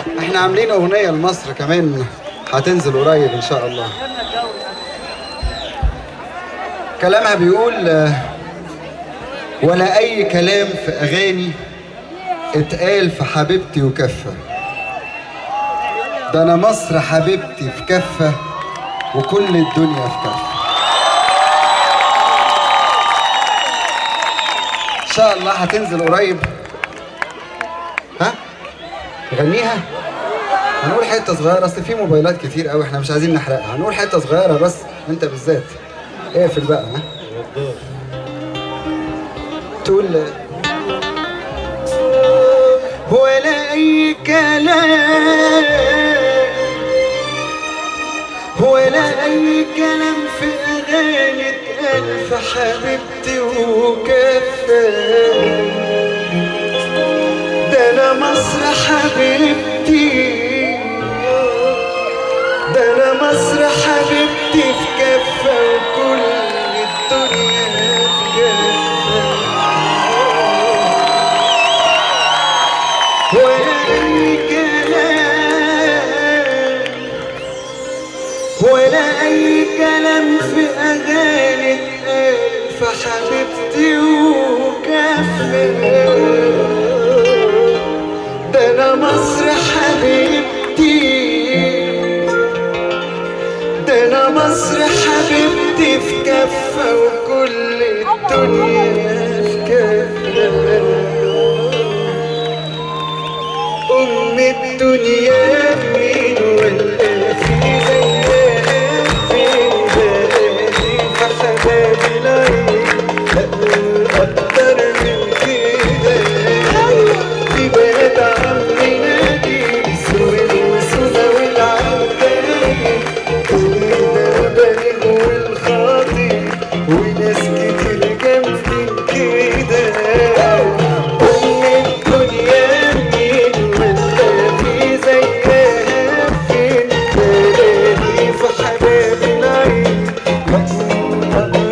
احنا عاملين اغنيه لمصر كمان هتنزل قريب ان شاء الله كلامها بيقول آه، ولا اي كلام في اغاني اتقال في حبيبتي وكفه ده انا مصر حبيبتي في كفه وكل الدنيا في كفه ان شاء الله هتنزل قريب ها نغنيها هنقول حته صغيره اصل في موبايلات كتير قوي احنا مش عايزين نحرقها هنقول حته صغيره بس انت بالذات اقفل بقى ها تقول ولا اي كلام ولا اي كلام في اغاني اتقال في حبيبتي وكفى ده انا مصر حبيبتي ده انا مصر حبيبتي في كفه وكل الدنيا في كفه ولا اي كلام ولا اي كلام في اغاني اتقال في حبيبتي وكفه ده انا مصر حبيبتي ده انا مصر حبيبتي في كفه وكل الدنيا في كفه أم الدنيا مين ولا في زيها فين بلادي فحبابي العين لا أكتر من كده في بلد عمنا دي سويد وسودا والعباية الدرباني والخاطر وناس كتير جنبي كده أم الدنيا مين ولا في زيها فين بلادي في حباب العين